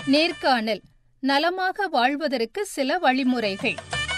நேர்காணல் நலமாக வாழ்வதற்கு சில வழிமுறைகள்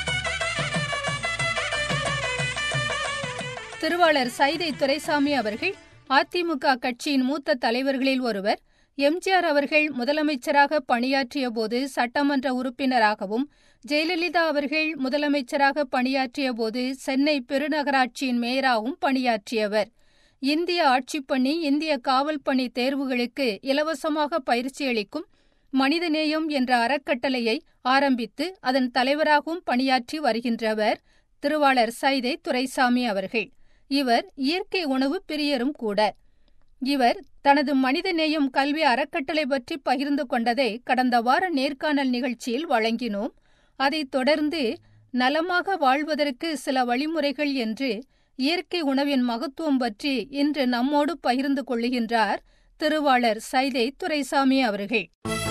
திருவாளர் சைதை துரைசாமி அவர்கள் அதிமுக கட்சியின் மூத்த தலைவர்களில் ஒருவர் எம்ஜிஆர் அவர்கள் முதலமைச்சராக பணியாற்றிய போது சட்டமன்ற உறுப்பினராகவும் ஜெயலலிதா அவர்கள் முதலமைச்சராக பணியாற்றிய போது சென்னை பெருநகராட்சியின் மேயராகவும் பணியாற்றியவர் இந்திய ஆட்சிப்பணி இந்திய காவல் பணி தேர்வுகளுக்கு இலவசமாக பயிற்சி அளிக்கும் மனிதநேயம் என்ற அறக்கட்டளையை ஆரம்பித்து அதன் தலைவராகவும் பணியாற்றி வருகின்றவர் திருவாளர் சைதை துரைசாமி அவர்கள் இவர் இயற்கை உணவு பிரியரும் கூட இவர் தனது மனிதநேயம் கல்வி அறக்கட்டளை பற்றி பகிர்ந்து கொண்டதை கடந்த வார நேர்காணல் நிகழ்ச்சியில் வழங்கினோம் அதைத் தொடர்ந்து நலமாக வாழ்வதற்கு சில வழிமுறைகள் என்று இயற்கை உணவின் மகத்துவம் பற்றி இன்று நம்மோடு பகிர்ந்து கொள்ளுகின்றார் திருவாளர் சைதை துரைசாமி அவர்கள்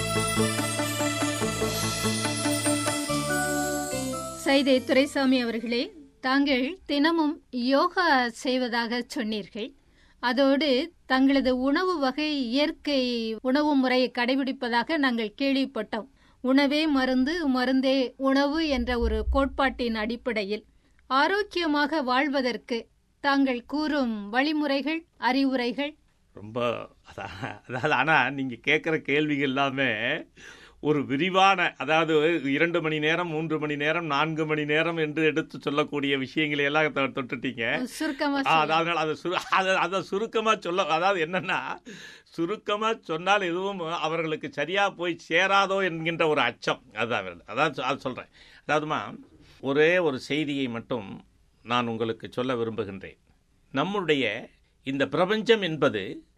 சைதை துரைசாமி அவர்களே தாங்கள் தினமும் யோகா செய்வதாக சொன்னீர்கள் அதோடு தங்களது உணவு வகை இயற்கை உணவு முறையை கடைபிடிப்பதாக நாங்கள் கேள்விப்பட்டோம் உணவே மருந்து மருந்தே உணவு என்ற ஒரு கோட்பாட்டின் அடிப்படையில் ஆரோக்கியமாக வாழ்வதற்கு தாங்கள் கூறும் வழிமுறைகள் அறிவுரைகள் ரொம்ப அதான் அதாவது ஆனால் நீங்கள் கேட்குற கேள்விகள் எல்லாமே ஒரு விரிவான அதாவது இரண்டு மணி நேரம் மூன்று மணி நேரம் நான்கு மணி நேரம் என்று எடுத்து சொல்லக்கூடிய விஷயங்களை எல்லாம் தொ- தொட்டுட்டீங்க சுருக்கமா ஆ, அதனால அதை சுரு அதை அதை சுருக்கமாக சொல்ல அதாவது என்னன்னா சுருக்கமாக சொன்னால் எதுவும் அவர்களுக்கு சரியாக போய் சேராதோ என்கின்ற ஒரு அச்சம் அதான் வருது. அதான் சொ- அது சொல்கிறேன் அதாவதுமா ஒரே ஒரு செய்தியை மட்டும் நான் உங்களுக்கு சொல்ல விரும்புகின்றேன் நம்முடைய இந்த பிரபஞ்சம் என்பது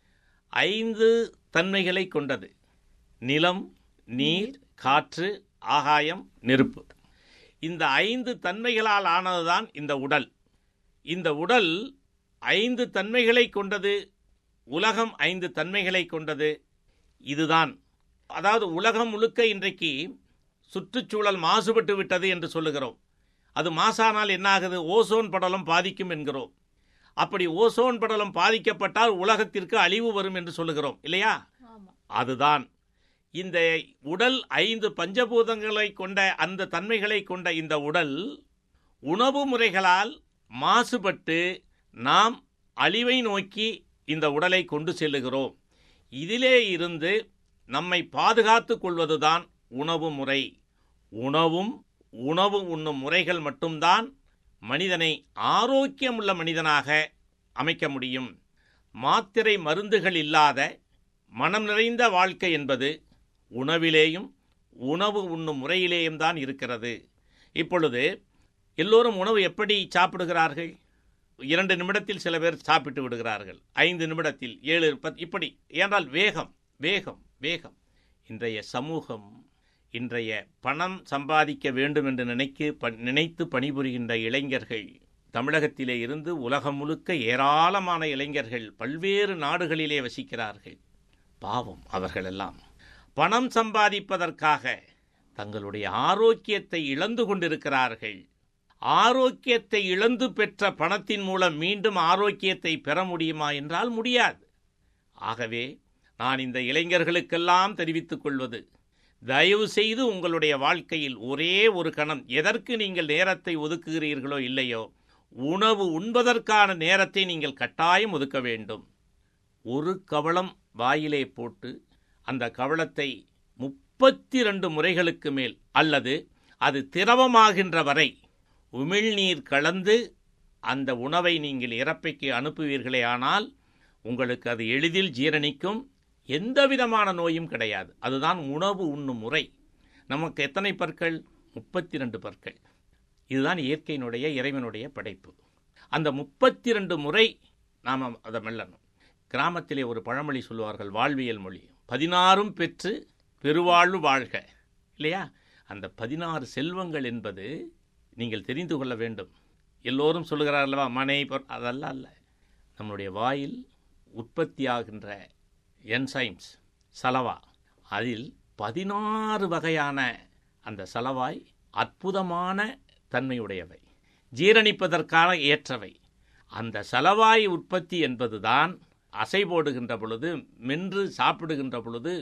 ஐந்து தன்மைகளை கொண்டது நிலம் நீர் காற்று ஆகாயம் நெருப்பு இந்த ஐந்து தன்மைகளால் ஆனதுதான் இந்த உடல் இந்த உடல் ஐந்து தன்மைகளை கொண்டது உலகம் ஐந்து தன்மைகளை கொண்டது இதுதான் அதாவது உலகம் முழுக்க இன்றைக்கு சுற்றுச்சூழல் மாசுபட்டு விட்டது என்று சொல்லுகிறோம் அது மாசானால் என்ன ஆகுது ஓசோன் படலம் பாதிக்கும் என்கிறோம் அப்படி ஓசோன் படலம் பாதிக்கப்பட்டால் உலகத்திற்கு அழிவு வரும் என்று சொல்லுகிறோம் இல்லையா அதுதான் இந்த உடல் ஐந்து பஞ்சபூதங்களை கொண்ட அந்த தன்மைகளை கொண்ட இந்த உடல் உணவு முறைகளால் மாசுபட்டு நாம் அழிவை நோக்கி இந்த உடலை கொண்டு செல்லுகிறோம் இதிலே இருந்து நம்மை பாதுகாத்துக் கொள்வதுதான் உணவு முறை உணவும் உணவு உண்ணும் முறைகள் மட்டும்தான் மனிதனை ஆரோக்கியமுள்ள மனிதனாக அமைக்க முடியும் மாத்திரை மருந்துகள் இல்லாத மனம் நிறைந்த வாழ்க்கை என்பது உணவிலேயும் உணவு உண்ணும் முறையிலேயும் தான் இருக்கிறது இப்பொழுது எல்லோரும் உணவு எப்படி சாப்பிடுகிறார்கள் இரண்டு நிமிடத்தில் சில பேர் சாப்பிட்டு விடுகிறார்கள் ஐந்து நிமிடத்தில் ஏழு பத் இப்படி ஏனால் வேகம் வேகம் வேகம் இன்றைய சமூகம் இன்றைய பணம் சம்பாதிக்க வேண்டும் என்று நினைக்க ப- நினைத்து பணிபுரிகின்ற இளைஞர்கள் தமிழகத்திலே இருந்து உலகம் முழுக்க ஏராளமான இளைஞர்கள் பல்வேறு நாடுகளிலே வசிக்கிறார்கள் பாவம் அவர்களெல்லாம் பணம் சம்பாதிப்பதற்காக தங்களுடைய ஆரோக்கியத்தை இழந்து கொண்டிருக்கிறார்கள் ஆரோக்கியத்தை இழந்து பெற்ற பணத்தின் மூலம் மீண்டும் ஆரோக்கியத்தை பெற முடியுமா என்றால் முடியாது ஆகவே நான் இந்த இளைஞர்களுக்கெல்லாம் தெரிவித்துக் கொள்வது தயவு செய்து உங்களுடைய வாழ்க்கையில் ஒரே ஒரு கணம் எதற்கு நீங்கள் நேரத்தை ஒதுக்குகிறீர்களோ இல்லையோ உணவு உண்பதற்கான நேரத்தை நீங்கள் கட்டாயம் ஒதுக்க வேண்டும் ஒரு கவளம் வாயிலே போட்டு அந்த கவளத்தை முப்பத்தி ரெண்டு முறைகளுக்கு மேல் அல்லது அது திரவமாகின்ற வரை உமிழ்நீர் கலந்து அந்த உணவை நீங்கள் இறப்பைக்கு அனுப்புவீர்களே ஆனால் உங்களுக்கு அது எளிதில் ஜீரணிக்கும் எந்த விதமான நோயும் கிடையாது அதுதான் உணவு உண்ணும் முறை நமக்கு எத்தனை பற்கள் முப்பத்தி ரெண்டு பற்கள் இதுதான் இயற்கையினுடைய இறைவனுடைய படைப்பு அந்த முப்பத்தி ரெண்டு முறை நாம் அதை மெல்லணும் கிராமத்திலே ஒரு பழமொழி சொல்வார்கள் வாழ்வியல் மொழி பதினாறும் பெற்று பெருவாழ்வு வாழ்க இல்லையா அந்த பதினாறு செல்வங்கள் என்பது நீங்கள் தெரிந்து கொள்ள வேண்டும் எல்லோரும் சொல்லுகிறார் அல்லவா மனை பொற்- அதெல்லாம் அல்ல நம்முடைய வாயில் உற்பத்தியாகின்ற என்சைம்ஸ் சலவா அதில் பதினாறு வகையான அந்த சலவாய் அற்புதமான தன்மையுடையவை ஜீரணிப்பதற்கான ஏற்றவை அந்த சலவாய் உற்பத்தி என்பதுதான் அசை போடுகின்ற பொழுது மென்று சாப்பிடுகின்ற பொழுது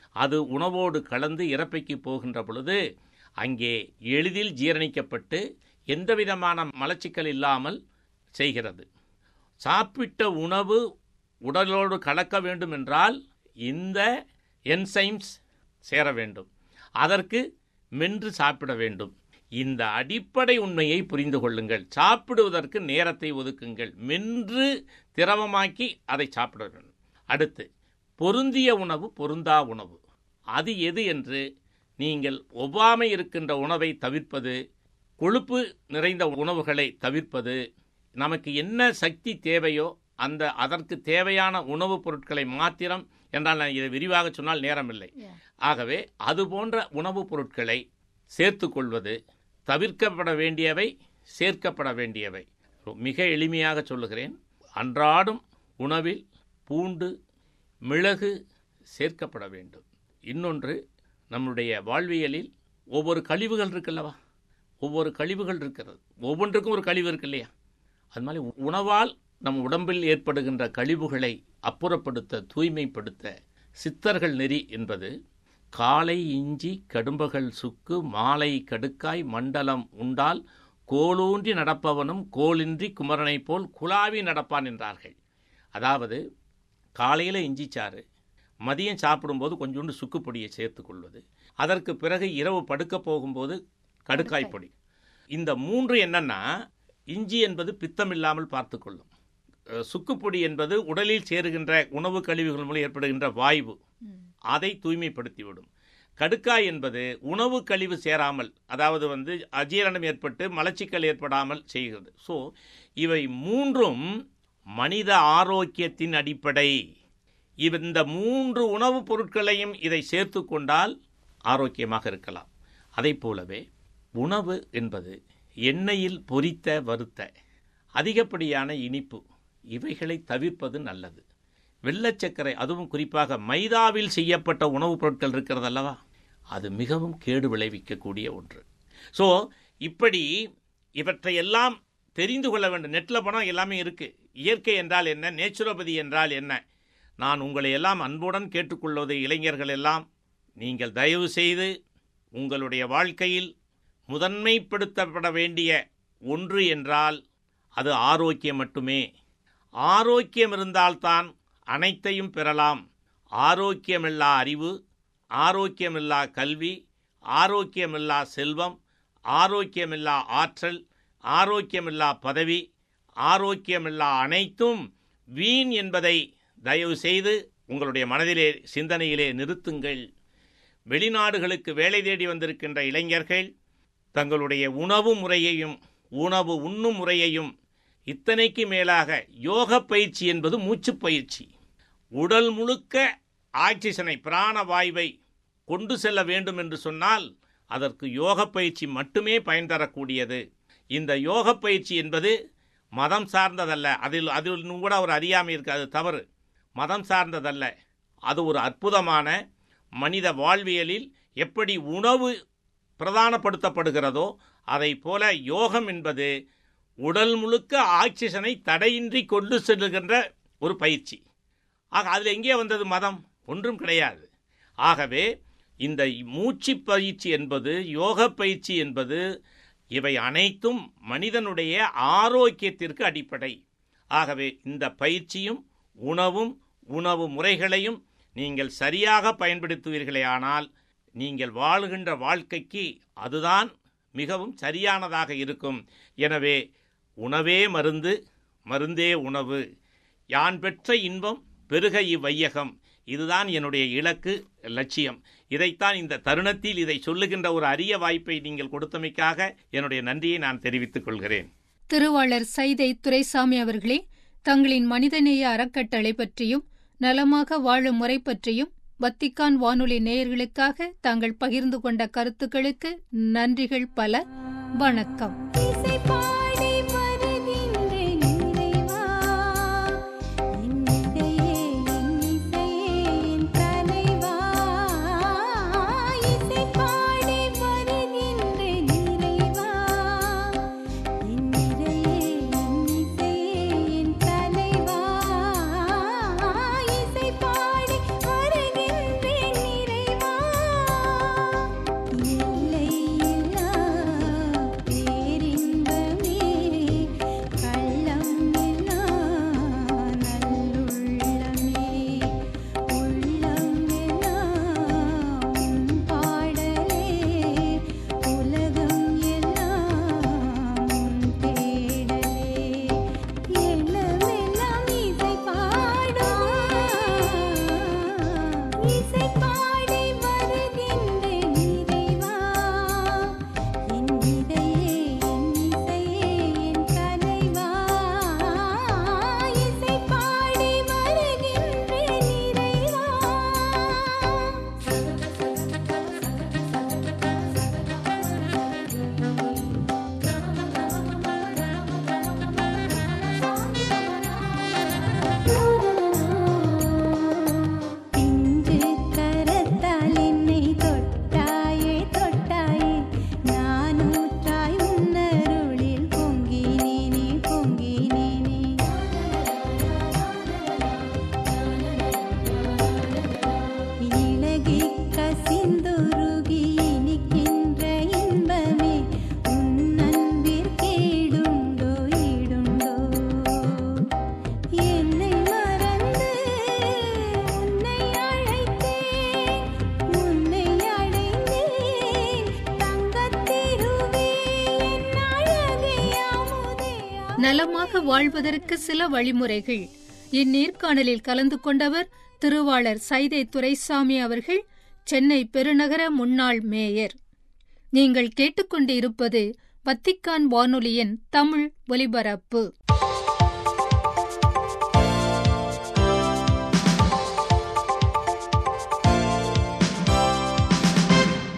அது உணவோடு கலந்து இறப்பைக்கு போகின்ற பொழுது அங்கே எளிதில் ஜீரணிக்கப்பட்டு எந்தவிதமான மலச்சிக்கல் இல்லாமல் செய்கிறது சாப்பிட்ட உணவு உடலோடு கலக்க வேண்டும் என்றால் இந்த என்சைம்ஸ் சேர வேண்டும் அதற்கு மென்று சாப்பிட வேண்டும் இந்த அடிப்படை உண்மையை புரிந்து கொள்ளுங்கள் சாப்பிடுவதற்கு நேரத்தை ஒதுக்குங்கள் மென்று திரவமாக்கி அதை சாப்பிட வேண்டும் அடுத்து பொருந்திய உணவு பொருந்தா உணவு அது எது என்று நீங்கள் ஒவ்வாமை இருக்கின்ற உணவை தவிர்ப்பது கொழுப்பு நிறைந்த உணவுகளை தவிர்ப்பது நமக்கு என்ன சக்தி தேவையோ அந்த அதற்கு தேவையான உணவுப் பொருட்களை மாத்திரம் என்றால் நான் இதை விரிவாக சொன்னால் நேரமில்லை ஆகவே அது போன்ற உணவுப் பொருட்களை சேர்த்து கொள்வது தவிர்க்கப்பட வேண்டியவை சேர்க்கப்பட வேண்டியவை மிக எளிமையாக சொல்லுகிறேன் அன்றாடும் உணவில் பூண்டு மிளகு சேர்க்கப்பட வேண்டும் இன்னொன்று நம்முடைய வாழ்வியலில் ஒவ்வொரு கழிவுகள் இருக்குல்லவா ஒவ்வொரு கழிவுகள் இருக்கிறது ஒவ்வொன்றுக்கும் ஒரு கழிவு இருக்கு இல்லையா அது மாதிரி உணவால் நம் உடம்பில் ஏற்படுகின்ற கழிவுகளை அப்புறப்படுத்த தூய்மைப்படுத்த சித்தர்கள் நெறி என்பது காலை இஞ்சி கடும்பகல் சுக்கு மாலை கடுக்காய் மண்டலம் உண்டால் கோலூன்றி நடப்பவனும் கோலின்றி குமரனைப் போல் குலாவி நடப்பான் என்றார்கள் அதாவது காலையில் இஞ்சி சாறு மதியம் சாப்பிடும்போது கொஞ்சோண்டு சுக்கு பொடியை சேர்த்து கொள்வது அதற்கு பிறகு இரவு படுக்க போகும்போது கடுக்காய் பொடி இந்த மூன்று என்னன்னா இஞ்சி என்பது பித்தம் இல்லாமல் பார்த்துக்கொள்ளும் சுக்குப்பொடி என்பது உடலில் சேருகின்ற உணவு கழிவுகள் மூலம் ஏற்படுகின்ற வாய்வு அதை தூய்மைப்படுத்திவிடும் கடுக்காய் என்பது உணவு கழிவு சேராமல் அதாவது வந்து அஜீரணம் ஏற்பட்டு மலச்சிக்கல் ஏற்படாமல் செய்கிறது ஸோ இவை மூன்றும் மனித ஆரோக்கியத்தின் அடிப்படை இந்த மூன்று உணவுப் பொருட்களையும் இதை சேர்த்து கொண்டால் ஆரோக்கியமாக இருக்கலாம் அதை போலவே உணவு என்பது எண்ணெயில் பொரித்த வறுத்த அதிகப்படியான இனிப்பு இவைகளை தவிர்ப்பது நல்லது வெள்ளச்சக்கரை அதுவும் குறிப்பாக மைதாவில் செய்யப்பட்ட உணவுப் பொருட்கள் இருக்கிறது அல்லவா அது மிகவும் கேடு விளைவிக்கக்கூடிய ஒன்று ஸோ இப்படி இவற்றை எல்லாம் தெரிந்து கொள்ள வேண்டும் நெட்டில் பணம் எல்லாமே இருக்குது இயற்கை என்றால் என்ன நேச்சுரோபதி என்றால் என்ன நான் உங்களை எல்லாம் அன்புடன் கேட்டுக்கொள்வது இளைஞர்கள் எல்லாம் நீங்கள் தயவு செய்து உங்களுடைய வாழ்க்கையில் முதன்மைப்படுத்தப்பட வேண்டிய ஒன்று என்றால் அது ஆரோக்கியம் மட்டுமே ஆரோக்கியம் இருந்தால்தான் அனைத்தையும் பெறலாம் ஆரோக்கியமில்லா அறிவு ஆரோக்கியமில்லா கல்வி ஆரோக்கியமில்லா செல்வம் ஆரோக்கியமில்லா ஆற்றல் ஆரோக்கியமில்லா பதவி ஆரோக்கியமில்லா அனைத்தும் வீண் என்பதை தயவு செய்து உங்களுடைய மனதிலே சிந்தனையிலே நிறுத்துங்கள் வெளிநாடுகளுக்கு வேலை தேடி வந்திருக்கின்ற இளைஞர்கள் தங்களுடைய உணவு முறையையும் உணவு உண்ணும் முறையையும் இத்தனைக்கு மேலாக யோக பயிற்சி என்பது மூச்சு பயிற்சி உடல் முழுக்க ஆக்சிஜனை பிராணவாயுவை கொண்டு செல்ல வேண்டும் என்று சொன்னால் அதற்கு யோக பயிற்சி மட்டுமே பயன் தரக்கூடியது இந்த யோக பயிற்சி என்பது மதம் சார்ந்ததல்ல அதில் அதில் கூட ஒரு அறியாமை இருக்குது அது தவறு மதம் சார்ந்ததல்ல அது ஒரு அற்புதமான மனித வாழ்வியலில் எப்படி உணவு பிரதானப்படுத்தப்படுகிறதோ அதை போல யோகம் என்பது உடல் முழுக்க ஆக்சிஜனை தடையின்றி கொண்டு செல்லுகின்ற ஒரு பயிற்சி ஆக அதில் எங்கே வந்தது மதம் ஒன்றும் கிடையாது ஆகவே இந்த மூச்சு பயிற்சி என்பது யோக பயிற்சி என்பது இவை அனைத்தும் மனிதனுடைய ஆரோக்கியத்திற்கு அடிப்படை ஆகவே இந்த பயிற்சியும் உணவும் உணவு முறைகளையும் நீங்கள் சரியாக பயன்படுத்துவீர்களே ஆனால் நீங்கள் வாழுகின்ற வாழ்க்கைக்கு அதுதான் மிகவும் சரியானதாக இருக்கும் எனவே உணவே மருந்து மருந்தே உணவு யான் பெற்ற இன்பம் பெருக இவ்வையகம் இதுதான் என்னுடைய இலக்கு லட்சியம் இதைத்தான் இந்த தருணத்தில் இதை சொல்லுகின்ற ஒரு அரிய வாய்ப்பை நீங்கள் கொடுத்தமைக்காக என்னுடைய நன்றியை நான் தெரிவித்துக் கொள்கிறேன் திருவாளர் சைதை துரைசாமி அவர்களே தங்களின் மனிதநேய அறக்கட்டளை பற்றியும் நலமாக வாழும் முறை பற்றியும் வத்திக்கான் வானொலி நேயர்களுக்காக தாங்கள் பகிர்ந்து கொண்ட கருத்துக்களுக்கு நன்றிகள் பல வணக்கம் இசைப்பாடி வருகின்றேன் இறைவா என் இசையே என் இசையே என் தலைவா இசைப்பாடி வருகின்றேன் இறைவா என் இறையே என் இசையே என் தலைவா இசைப்பாடி வருகின்றேன் இறைவா நலமாக வாழ்வதற்கு சில வழிமுறைகள் இந்நேர்காணலில் கலந்து கொண்டவர் திருவாளர் சைதை துரைசாமி அவர்கள் சென்னை பெருநகர முன்னாள் மேயர் நீங்கள் கேட்டுக்கொண்டிருப்பது வத்திக்கான் வானொலியின் தமிழ் ஒலிபரப்பு